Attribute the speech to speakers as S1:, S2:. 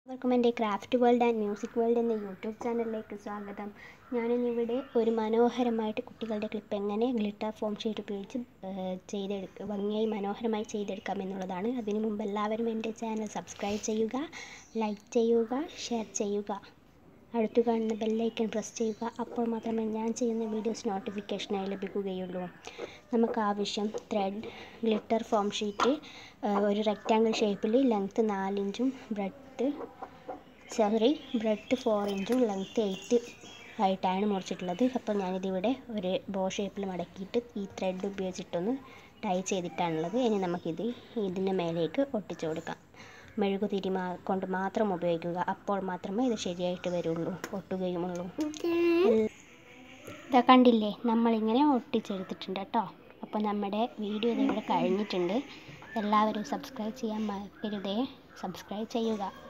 S1: എല്ലാവർക്കും എൻ്റെ craft world and music world എന്ന യൂട്യൂബ് ചാനലിലേക്ക് സ്വാഗതം ഞാനിന്നിവിടെ ഒരു മനോഹരമായിട്ട് കുട്ടികളുടെ ക്ലിപ്പ് എങ്ങനെ ഗ്ലിറ്റർ ഫോം ഷീറ്റ് ഉപയോഗിച്ച് ചെയ്തെടുക്കുക ഭംഗിയായി മനോഹരമായി ചെയ്തെടുക്കാം എന്നുള്ളതാണ് അതിനു മുമ്പ് എല്ലാവരും എൻ്റെ ചാനൽ സബ്സ്ക്രൈബ് ചെയ്യുക ലൈക്ക് ചെയ്യുക ഷെയർ ചെയ്യുക അടുത്ത് കാണുന്ന ബെല്ലൈക്കൺ പ്രസ് ചെയ്യുക അപ്പോൾ മാത്രമേ ഞാൻ ചെയ്യുന്ന വീഡിയോസ് നോട്ടിഫിക്കേഷനായി ലഭിക്കുകയുള്ളൂ നമുക്ക് ആവശ്യം ത്രെഡ് ഗ്ലിറ്റർ ഫോം ഷീറ്റ് ഒരു റെക്റ്റാങ്കിൾ ഷേപ്പിൽ ലെങ്ത്ത് നാലിഞ്ചും ബ്രെഡ്ത്ത് സോറി ബ്രെഡ്ത്ത് ഫോർ ഇഞ്ചും ലെങ്ത്ത് എയ്റ്റ് ആയിട്ടാണ് മുറിച്ചിട്ടുള്ളത് അപ്പോൾ ഞാനിതിവിടെ ഒരു ബോ ഷേപ്പിൽ മടക്കിയിട്ട് ഈ ത്രെഡ് ഉപയോഗിച്ചിട്ടൊന്ന് ടൈ ചെയ്തിട്ടാണുള്ളത് ഇനി നമുക്കിത് ഇതിൻ്റെ മേലേക്ക് ഒട്ടിച്ചു കൊടുക്കാം മെഴുകുതിരി മാ കൊണ്ട് മാത്രം ഉപയോഗിക്കുക അപ്പോൾ മാത്രമേ ഇത് ശരിയായിട്ട് വരുള്ളൂ ഒട്ടുകയുമുള്ളൂ ഇതാ കണ്ടില്ലേ നമ്മളിങ്ങനെ ഒട്ടിച്ചെടുത്തിട്ടുണ്ട് കേട്ടോ അപ്പോൾ നമ്മുടെ വീഡിയോ ഇതിവിടെ കഴിഞ്ഞിട്ടുണ്ട് എല്ലാവരും സബ്സ്ക്രൈബ് ചെയ്യാൻ മറക്കരുതേ സബ്സ്ക്രൈബ് ചെയ്യുക